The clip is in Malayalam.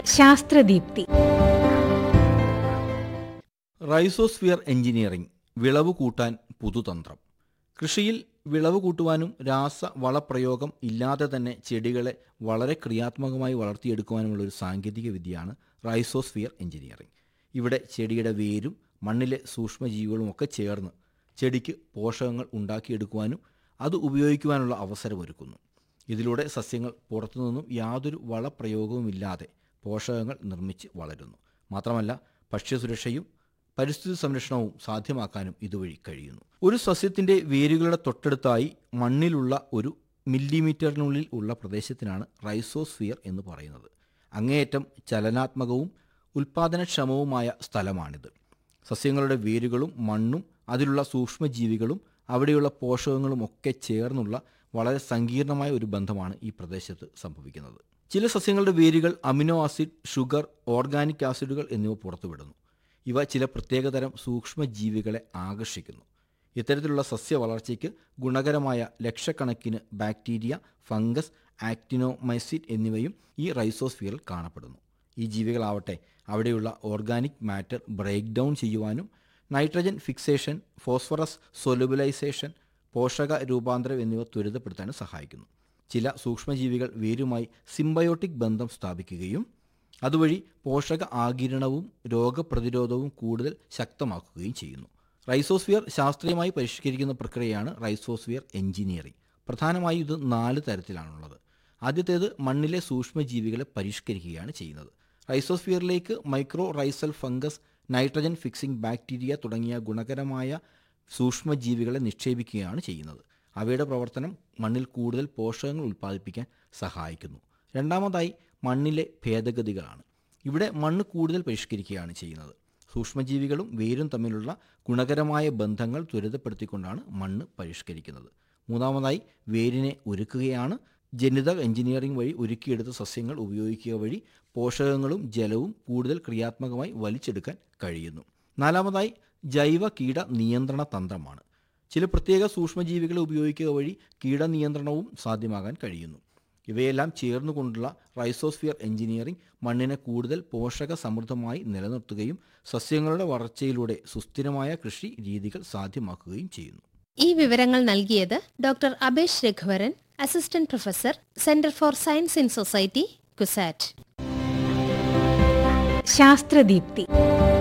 ശാസ്ത്രദീപ്തി റൈസോസ്ഫിയർ എഞ്ചിനീയറിംഗ് വിളവ് കൂട്ടാൻ പുതുതന്ത്രം കൃഷിയിൽ വിളവ് കൂട്ടുവാനും രാസ വളപ്രയോഗം ഇല്ലാതെ തന്നെ ചെടികളെ വളരെ ക്രിയാത്മകമായി വളർത്തിയെടുക്കുവാനുമുള്ള ഒരു സാങ്കേതിക വിദ്യയാണ് റൈസോസ്ഫിയർ എഞ്ചിനീയറിംഗ് ഇവിടെ ചെടിയുടെ വേരും മണ്ണിലെ സൂക്ഷ്മജീവികളും ഒക്കെ ചേർന്ന് ചെടിക്ക് പോഷകങ്ങൾ ഉണ്ടാക്കിയെടുക്കുവാനും അത് ഉപയോഗിക്കുവാനുള്ള അവസരമൊരുക്കുന്നു ഇതിലൂടെ സസ്യങ്ങൾ പുറത്തുനിന്നും യാതൊരു വളപ്രയോഗവുമില്ലാതെ പോഷകങ്ങൾ നിർമ്മിച്ച് വളരുന്നു മാത്രമല്ല ഭക്ഷ്യസുരക്ഷയും പരിസ്ഥിതി സംരക്ഷണവും സാധ്യമാക്കാനും ഇതുവഴി കഴിയുന്നു ഒരു സസ്യത്തിൻ്റെ വേരുകളുടെ തൊട്ടടുത്തായി മണ്ണിലുള്ള ഒരു മില്ലിമീറ്ററിനുള്ളിൽ ഉള്ള പ്രദേശത്തിനാണ് റൈസോസ്ഫിയർ എന്ന് പറയുന്നത് അങ്ങേയറ്റം ചലനാത്മകവും ഉൽപാദനക്ഷമവുമായ സ്ഥലമാണിത് സസ്യങ്ങളുടെ വേരുകളും മണ്ണും അതിലുള്ള സൂക്ഷ്മജീവികളും അവിടെയുള്ള പോഷകങ്ങളും ഒക്കെ ചേർന്നുള്ള വളരെ സങ്കീർണമായ ഒരു ബന്ധമാണ് ഈ പ്രദേശത്ത് സംഭവിക്കുന്നത് ചില സസ്യങ്ങളുടെ വേരുകൾ അമിനോ ആസിഡ് ഷുഗർ ഓർഗാനിക് ആസിഡുകൾ എന്നിവ പുറത്തുവിടുന്നു ഇവ ചില പ്രത്യേകതരം സൂക്ഷ്മജീവികളെ ആകർഷിക്കുന്നു ഇത്തരത്തിലുള്ള സസ്യ വളർച്ചയ്ക്ക് ഗുണകരമായ ലക്ഷക്കണക്കിന് ബാക്ടീരിയ ഫംഗസ് ആക്ടിനോമൈസിഡ് എന്നിവയും ഈ റൈസോസ്ഫിയറിൽ കാണപ്പെടുന്നു ഈ ജീവികളാവട്ടെ അവിടെയുള്ള ഓർഗാനിക് മാറ്റർ ബ്രേക്ക് ഡൗൺ ചെയ്യുവാനും നൈട്രജൻ ഫിക്സേഷൻ ഫോസ്ഫറസ് സൊലുബിലൈസേഷൻ പോഷക രൂപാന്തരം എന്നിവ ത്വരിതപ്പെടുത്താനും സഹായിക്കുന്നു ചില സൂക്ഷ്മജീവികൾ വേരുമായി സിംബയോട്ടിക് ബന്ധം സ്ഥാപിക്കുകയും അതുവഴി പോഷക ആകിരണവും രോഗപ്രതിരോധവും കൂടുതൽ ശക്തമാക്കുകയും ചെയ്യുന്നു റൈസോസ്ഫിയർ ശാസ്ത്രീയമായി പരിഷ്കരിക്കുന്ന പ്രക്രിയയാണ് റൈസോസ്ഫിയർ എഞ്ചിനീയറിംഗ് പ്രധാനമായും ഇത് നാല് തരത്തിലാണുള്ളത് ആദ്യത്തേത് മണ്ണിലെ സൂക്ഷ്മജീവികളെ പരിഷ്കരിക്കുകയാണ് ചെയ്യുന്നത് റൈസോസ്ഫിയറിലേക്ക് mycorrhizal fungus nitrogen fixing bacteria തുടങ്ങിയ ഗുണകരമായ സൂക്ഷ്മജീവികളെ നിക്ഷേപിക്കുകയാണ് ചെയ്യുന്നത് അവയുടെ പ്രവർത്തനം മണ്ണിൽ കൂടുതൽ പോഷകങ്ങൾ ഉൽപ്പാദിപ്പിക്കാൻ സഹായിക്കുന്നു രണ്ടാമതായി മണ്ണിലെ ഭേദഗതികളാണ് ഇവിടെ മണ്ണ് കൂടുതൽ പരിഷ്കരിക്കുകയാണ് ചെയ്യുന്നത് സൂക്ഷ്മജീവികളും വേരും തമ്മിലുള്ള ഗുണകരമായ ബന്ധങ്ങൾ ത്വരിതപ്പെടുത്തിക്കൊണ്ടാണ് മണ്ണ് പരിഷ്കരിക്കുന്നത് മൂന്നാമതായി വേരിനെ ഒരുക്കുകയാണ് ജനിതക എഞ്ചിനീയറിംഗ് വഴി ഒരുക്കിയെടുത്ത സസ്യങ്ങൾ ഉപയോഗിക്കുക വഴി പോഷകങ്ങളും ജലവും കൂടുതൽ ക്രിയാത്മകമായി വലിച്ചെടുക്കാൻ കഴിയുന്നു നാലാമതായി ജൈവ കീട നിയന്ത്രണ തന്ത്രമാണ് ചില പ്രത്യേക സൂക്ഷ്മജീവികളെ ഉപയോഗിക്കുക വഴി കീടനിയന്ത്രണവും സാധ്യമാകാൻ കഴിയുന്നു ഇവയെല്ലാം ചേർന്നുകൊണ്ടുള്ള റൈസോസ്ഫിയർ എഞ്ചിനീയറിംഗ് മണ്ണിനെ കൂടുതൽ പോഷക സമൃദ്ധമായി നിലനിർത്തുകയും സസ്യങ്ങളുടെ വളർച്ചയിലൂടെ സുസ്ഥിരമായ കൃഷി രീതികൾ സാധ്യമാക്കുകയും ചെയ്യുന്നു ഈ വിവരങ്ങൾ നൽകിയത് doctor Abesh Raghuvaran assistant professor centre for science in society CUSAT ശാസ്ത്രദീപ്തി